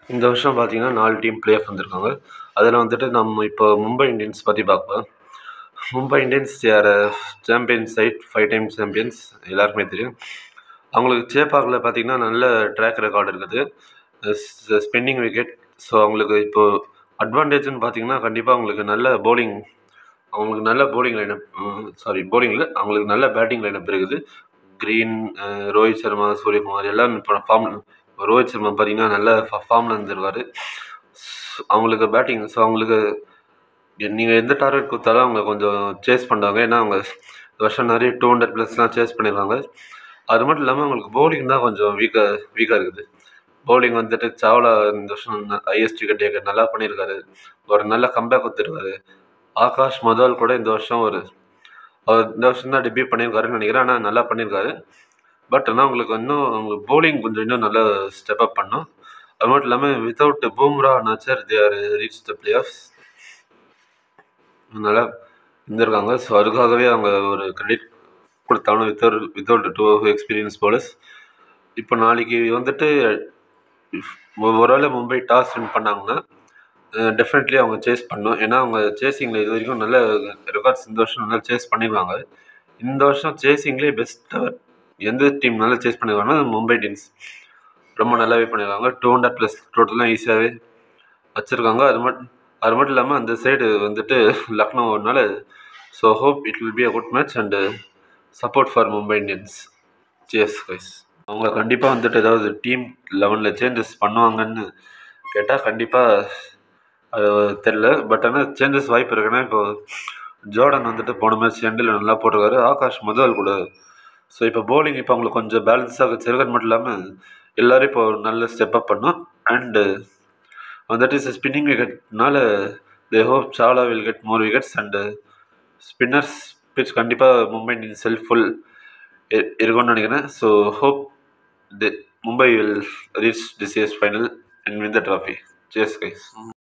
இந்த வருஷம் பார்த்தீங்கன்னா நாலு டீம் ப்ளே ஆஃப் வந்திருக்காங்க அதில் வந்துட்டு நம்ம இப்போ மும்பை இந்தியன்ஸ் பற்றி பார்க்கலாம் மும்பை இந்தியன்ஸ் யார் champion side five times champions எல்லாருக்குமே தெரியும் அவங்களுக்கு சேப்பாக்கில் பார்த்தீங்கன்னா நல்ல ட்ராக் ரெக்கார்டு இருக்குது ஸ்பின்னிங் விக்கெட் ஸோ அவங்களுக்கு இப்போது அட்வான்டேஜ்னு பார்த்தீங்கன்னா கண்டிப்பாக அவங்களுக்கு நல்ல பவுலிங் அவங்களுக்கு நல்ல பவுலிங் லைனப் சாரி பவுலிங்கில் அவங்களுக்கு நல்ல பேட்டிங் லைனப் இருக்குது க்ரீன் ரோஹித் சர்மா சூரியகுமார் எல்லாம் இப்போ ஃபார்ம் ரோஹித் சர்மா பார்த்தீங்கன்னா நல்ல ஃபார்மில் இருந்திருக்காரு அவங்களுக்கு பேட்டிங் ஸோ அவங்களுக்கு நீங்கள் எந்த டார்கெட் கொடுத்தாலும் அவங்க கொஞ்சம் சேஸ் பண்ணுவாங்க ஏன்னா அவங்க இந்த வருஷம் நிறைய டூ ஹண்ட்ரட் ப்ளஸ்லாம் சேஸ் பண்ணியிருக்காங்க அது மட்டும் இல்லாமல் அவங்களுக்கு பவுலிங் தான் கொஞ்சம் வீக்காக வீக்காக இருக்குது பவுலிங் வந்துட்டு சாவ்லா இந்த வருஷம் ஹையஸ்ட் விக்கெட் டேக்கர் நல்லா பண்ணியிருக்காரு ஒரு நல்ல கம்பேக் கொடுத்துருக்காரு ஆகாஷ் மதோல் கூட இந்த வருஷம் ஒரு அவர் இந்த வருஷம் தான் டெபியூட் பண்ணியிருக்காருன்னு நினைக்கிறேன் ஆனால் நல்லா பண்ணியிருக்காரு பட் ஆனால் உங்களுக்கு இன்னும் அவங்களுக்கு பவுலிங் கொஞ்சம் இன்னும் நல்லா ஸ்டெப் அப் பண்ணும் அது மட்டும் இல்லாமல் without Bumrah Archer they are reach the playoffs நல்லா இருந்திருக்காங்க ஸோ அதுக்காகவே அவங்க ஒரு கிரெடிட் கொடுத்தாலும் without without two experience bowlers இப்போ நாளைக்கு வந்துட்டு ஒருவேளை மும்பை டாஸ் வின் பண்ணாங்கன்னா டெஃபினெட்லி அவங்க சேஸ் பண்ணும் ஏன்னா அவங்க சேசிங்கில் இது வரைக்கும் நல்ல ரெக்கார்ட்ஸ் இந்த வருஷம் நல்லா சேஸ் பண்ணியிருக்காங்க இந்த வருஷம் சேசிங்லேயே பெஸ்ட்டாக எந்த டீம் நல்லா சேஸ் பண்ணியிருக்காங்கன்னா மும்பை இந்தியன்ஸ் ரொம்ப நல்லாவே பண்ணியிருக்காங்க டூ ஹண்ட்ரட் ப்ளஸ் டோட்டலாம் ஈஸியாகவே வச்சுருக்காங்க அது மட்டும் அது மட்டும் இல்லாமல் அந்த சைடு வந்துட்டு லக்னோனால so hope it will be a good match and support for Mumbai Indians cheers guys அவங்க கண்டிப்பாக வந்துட்டு ஏதாவது டீம் லெவனில் சேஞ்சஸ் பண்ணுவாங்கன்னு கேட்டால் கண்டிப்பாக அது தெரில பட் ஆனால் சேஞ்சஸ் வாய்ப்பு இருக்குன்னா இப்போ ஜோர்டன் வந்துட்டு போன மேட்ச் எண்டில் நல்லா போட்டிருக்காரு ஆகாஷ் முதல் கூட ஸோ இப்போ பவுலிங் இப்போ அவங்களுக்கு கொஞ்சம் பேலன்ஸாக வச்சிருக்கிறது மட்டும் இல்லாமல் எல்லோரும் இப்போ நல்ல ஸ்டெப் அப் பண்ணும் அண்டு வந்துட்டு இஸ் ஸ்பின்னிங் விக்கெட்னால they hope Chawla will get more wickets and spinners pitch கண்டிப்பாக மும்பை இந்தியன்ஸ் ஹெல்ப்ஃபுல் இருக்கும்னு நினைக்கிறேன் so hope the Mumbai will reach this year's final and win the trophy chase guys